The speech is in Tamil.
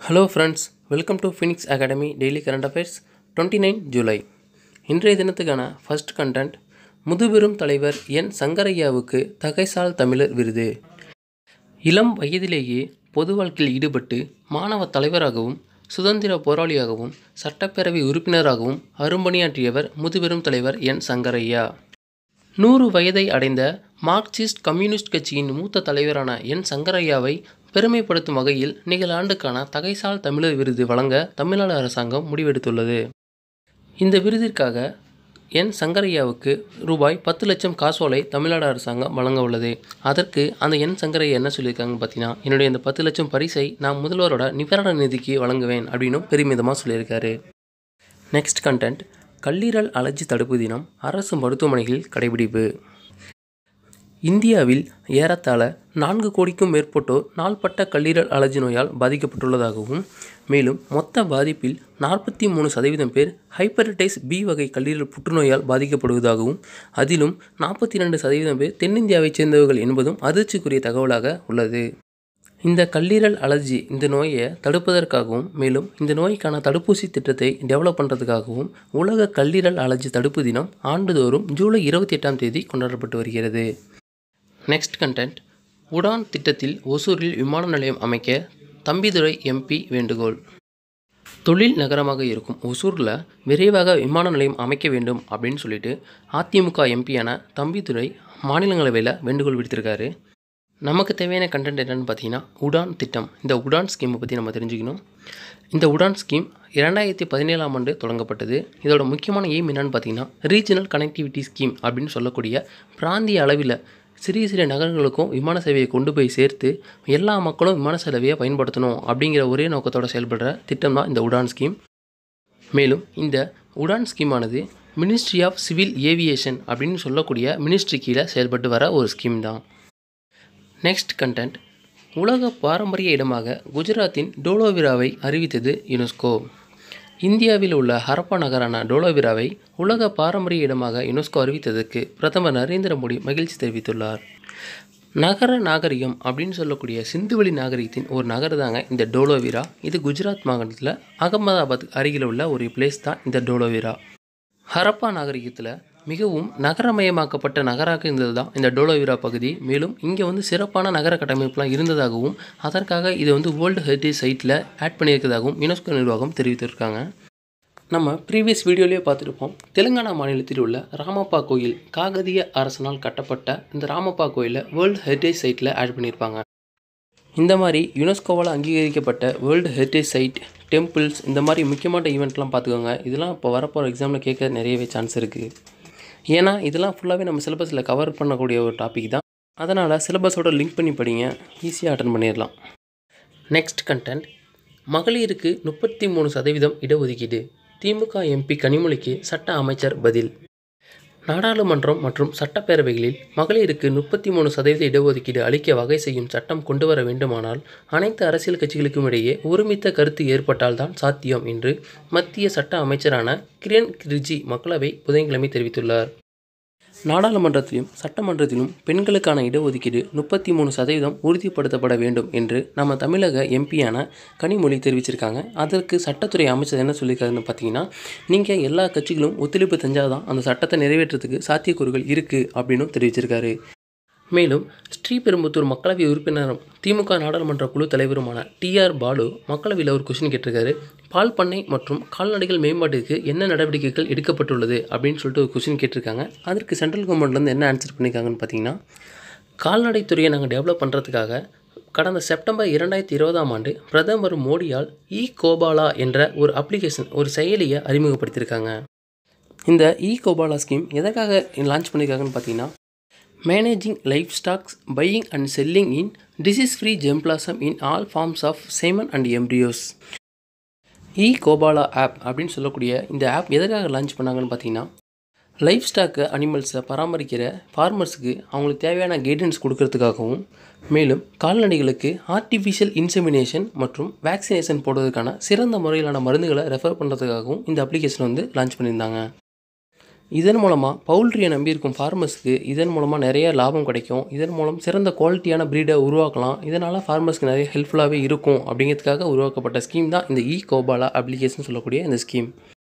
hello friends welcome to Phoenix academy daily current affairs twenty nine July இன்றைய தினத்துக்கான ஃபர்ஸ்ட் கண்டென்ட் முதுபெரும் தலைவர் என் சங்கரையாவுக்கு தகைசால் தமிழர் விருது இளம் வயதிலேயே பொது வாழ்க்கையில் ஈடுபட்டு மாணவ தலைவராகவும் சுதந்திர போராளியாகவும் சட்டப்பேரவை உறுப்பினராகவும் அரும்பணியாற்றியவர் முதுபெரும் தலைவர் என் சங்கரையா நூறு வயதை அடைந்த மார்க்சிஸ்ட் கம்யூனிஸ்ட் கட்சியின் மூத்த தலைவரான என் சங்கரையாவை பெருமைப்படுத்தும் வகையில் நிகழாண்டுக்கான தகைசால் தமிழர் விருது வழங்க தமிழ்நாடு அரசாங்கம் முடிவெடுத்துள்ளது இந்த விருதிற்காக என் சங்கரையாவுக்கு ரூபாய் பத்து லட்சம் காசோலை தமிழ்நாடு அரசாங்கம் வழங்க உள்ளது அதற்கு அந்த என் சங்கரையா என்ன சொல்லியிருக்காங்கன்னு பார்த்தீங்கன்னா என்னுடைய இந்த பத்து லட்சம் பரிசை நான் முதல்வரோட நிவாரண நிதிக்கு வழங்குவேன் அப்படின்னும் பெருமிதமாக சொல்லியிருக்காரு நெக்ஸ்ட் கண்டென்ட் கல்லீரல் அலர்ஜி தடுப்பு தினம் அரசு மருத்துவமனைகளில் கடைபிடிப்பு இந்தியாவில் ஏறத்தாழ நான்கு கோடிக்கும் மேற்பட்டோர் நாள்பட்ட கல்லீரல் அலர்ஜி நோயால் பாதிக்கப்பட்டுள்ளதாகவும் மேலும் மொத்த பாதிப்பில் நாற்பத்தி மூணு சதவீதம் பேர் ஹைப்பரடைஸ் பி வகை கல்லீரல் புற்றுநோயால் பாதிக்கப்படுவதாகவும் அதிலும் நாற்பத்தி ரெண்டு சதவீதம் பேர் தென்னிந்தியாவைச் சேர்ந்தவர்கள் என்பதும் அதிர்ச்சிக்குரிய தகவலாக உள்ளது இந்த கல்லீரல் அலர்ஜி இந்த நோயை தடுப்பதற்காகவும் மேலும் இந்த நோய்க்கான தடுப்பூசி திட்டத்தை டெவலப் பண்ணுறதுக்காகவும் உலக கல்லீரல் அலர்ஜி தடுப்பு தினம் ஆண்டுதோறும் ஜூலை இருபத்தி எட்டாம் தேதி கொண்டாடப்பட்டு வருகிறது நெக்ஸ்ட் கண்டென்ட் உடான் திட்டத்தில் ஒசூரில் விமான நிலையம் அமைக்க தம்பிதுரை எம்பி வேண்டுகோள் தொழில் நகரமாக இருக்கும் ஒசூரில் விரைவாக விமான நிலையம் அமைக்க வேண்டும் அப்படின்னு சொல்லிட்டு அதிமுக எம்பியான தம்பிதுரை மாநிலங்களவையில் வேண்டுகோள் விடுத்திருக்காரு நமக்கு தேவையான கண்டென்ட் என்னென்னு பார்த்தீங்கன்னா உடான் திட்டம் இந்த உடான் ஸ்கீமை பற்றி நம்ம தெரிஞ்சுக்கணும் இந்த உடான் ஸ்கீம் இரண்டாயிரத்தி பதினேழாம் ஆண்டு தொடங்கப்பட்டது இதோட முக்கியமான எய்ம் என்னென்னு பார்த்தீங்கன்னா ரீஜனல் கனெக்டிவிட்டி ஸ்கீம் அப்படின்னு சொல்லக்கூடிய பிராந்திய அளவில் சிறிய சிறிய நகரங்களுக்கும் விமான சேவையை கொண்டு போய் சேர்த்து எல்லா மக்களும் விமான சேவையை பயன்படுத்தணும் அப்படிங்கிற ஒரே நோக்கத்தோடு செயல்படுற திட்டம் தான் இந்த உடான் ஸ்கீம் மேலும் இந்த உடான் ஸ்கீமானது மினிஸ்ட்ரி ஆஃப் சிவில் ஏவியேஷன் அப்படின்னு சொல்லக்கூடிய மினிஸ்ட்ரி கீழே செயல்பட்டு வர ஒரு ஸ்கீம் தான் நெக்ஸ்ட் கண்டென்ட் உலக பாரம்பரிய இடமாக குஜராத்தின் டோலோவிராவை அறிவித்தது யுனெஸ்கோ இந்தியாவில் உள்ள ஹரப்பா நகரான டோலோவிராவை உலக பாரம்பரிய இடமாக யுனெஸ்கோ அறிவித்ததற்கு பிரதமர் நரேந்திர மோடி மகிழ்ச்சி தெரிவித்துள்ளார் நகர நாகரிகம் அப்படின்னு சொல்லக்கூடிய சிந்துவெளி நாகரிகத்தின் ஒரு நகர் தாங்க இந்த டோலோவிரா இது குஜராத் மாநிலத்தில் அகமதாபாத் அருகில் உள்ள ஒரு பிளேஸ் தான் இந்த டோலோவிரா ஹரப்பா நாகரிகத்தில் மிகவும் நகரமயமாக்கப்பட்ட நகராக இருந்தது தான் இந்த டோலோவிரா பகுதி மேலும் இங்கே வந்து சிறப்பான நகர கட்டமைப்புலாம் இருந்ததாகவும் அதற்காக இது வந்து வேர்ல்டு ஹெரிட்டேஜ் சைட்டில் ஆட் பண்ணியிருக்கிறதாகவும் யுனெஸ்கோ நிர்வாகம் தெரிவித்திருக்காங்க நம்ம ப்ரீவியஸ் வீடியோலேயே பார்த்துருப்போம் தெலுங்கானா மாநிலத்தில் உள்ள ராமப்பா கோயில் காகதிய அரசனால் கட்டப்பட்ட இந்த ராமப்பா கோயிலை வேர்ல்டு ஹெரிட்டேஜ் சைட்டில் ஆட் பண்ணியிருப்பாங்க இந்த மாதிரி யுனெஸ்கோவால் அங்கீகரிக்கப்பட்ட வேர்ல்டு ஹெரிட்டேஜ் சைட் டெம்பிள்ஸ் இந்த மாதிரி முக்கியமான ஈவெண்ட்லாம் பார்த்துக்கோங்க இதெல்லாம் இப்போ வரப்போகிற எக்ஸாமில் கேட்க நிறையவே சான்ஸ் இருக்குது ஏன்னா இதெல்லாம் ஃபுல்லாகவே நம்ம சிலபஸில் கவர் பண்ணக்கூடிய ஒரு டாபிக் தான் அதனால் சிலபஸோட லிங்க் பண்ணி படிங்க ஈஸியாக அட்டன் பண்ணிடலாம் நெக்ஸ்ட் கண்டென்ட் மகளிருக்கு முப்பத்தி மூணு சதவீதம் இடஒதுக்கீடு திமுக எம்பி கனிமொழிக்கு சட்ட அமைச்சர் பதில் நாடாளுமன்றம் மற்றும் சட்டப்பேரவைகளில் மகளிருக்கு முப்பத்தி மூணு சதவீத இடஒதுக்கீடு அளிக்க வகை செய்யும் சட்டம் கொண்டு வர வேண்டுமானால் அனைத்து அரசியல் கட்சிகளுக்கும் இடையே ஒருமித்த கருத்து ஏற்பட்டால்தான் சாத்தியம் என்று மத்திய சட்ட அமைச்சரான கிரண் ரிஜி மக்களவை புதன்கிழமை தெரிவித்துள்ளார் நாடாளுமன்றத்திலும் சட்டமன்றத்திலும் பெண்களுக்கான இடஒதுக்கீடு முப்பத்தி மூணு சதவீதம் உறுதிப்படுத்தப்பட வேண்டும் என்று நம்ம தமிழக எம்பியான கனிமொழி தெரிவிச்சிருக்காங்க அதற்கு சட்டத்துறை அமைச்சர் என்ன சொல்லியிருக்காருன்னு பார்த்தீங்கன்னா நீங்கள் எல்லா கட்சிகளும் ஒத்துழைப்பு செஞ்சால் தான் அந்த சட்டத்தை நிறைவேற்றத்துக்கு சாத்தியக்கூறுகள் இருக்குது அப்படின்னு தெரிவிச்சிருக்காரு மேலும் ஸ்ரீபெரும்புத்தூர் மக்களவை உறுப்பினரும் திமுக நாடாளுமன்ற குழு தலைவருமான டிஆர் பாலு மக்களவையில் ஒரு கொஸ்டின் கேட்டிருக்காரு பால் பண்ணை மற்றும் கால்நடைகள் மேம்பாட்டுக்கு என்ன நடவடிக்கைகள் எடுக்கப்பட்டுள்ளது அப்படின்னு சொல்லிட்டு ஒரு கொஸ்டின் கேட்டிருக்காங்க அதற்கு சென்ட்ரல் கவர்மெண்ட்லேருந்து என்ன ஆன்சர் பண்ணியிருக்காங்கன்னு பார்த்தீங்கன்னா கால்நடைத்துறையை நாங்கள் டெவலப் பண்ணுறதுக்காக கடந்த செப்டம்பர் இரண்டாயிரத்தி இருபதாம் ஆண்டு பிரதமர் மோடியால் இ கோபாலா என்ற ஒரு அப்ளிகேஷன் ஒரு செயலியை அறிமுகப்படுத்தியிருக்காங்க இந்த இ கோபாலா ஸ்கீம் எதற்காக லான்ச் பண்ணியிருக்காங்கன்னு பார்த்தீங்கன்னா managing life stocks buying and selling in disease free germplasm in all forms of semen and embryos e Gopala app அப்படின்னு சொல்லக்கூடிய இந்த ஆப் எதற்காக லான்ச் பண்ணாங்கன்னு பார்த்தீங்கன்னா லைஃப் ஸ்டாக்கு அனிமல்ஸை பராமரிக்கிற ஃபார்மர்ஸுக்கு அவங்களுக்கு தேவையான கைடன்ஸ் கொடுக்கறதுக்காகவும் மேலும் கால்நடைகளுக்கு ஆர்டிஃபிஷியல் இன்செமினேஷன் மற்றும் வேக்சினேஷன் போடுறதுக்கான சிறந்த முறையிலான மருந்துகளை ரெஃபர் பண்ணுறதுக்காகவும் இந்த அப்ளிகேஷன் வந்து லான்ச் பண்ணியிருந்தாங்க இதன் மூலமாக பவுல்ட்ரியை நம்பியிருக்கும் ஃபார்மர்ஸ்க்கு இதன் மூலமாக நிறைய லாபம் கிடைக்கும் இதன் மூலம் சிறந்த குவாலிட்டியான ப்ரீடை உருவாக்கலாம் இதனால் ஃபார்மர்ஸ்க்கு நிறைய ஹெல்ப்ஃபுல்லாகவே இருக்கும் அப்படிங்கிறதுக்காக உருவாக்கப்பட்ட ஸ்கீம் தான் இந்த இ கோபாலா அப்ளிகேஷன் சொல்லக்கூடிய இந்த ஸ்கீம்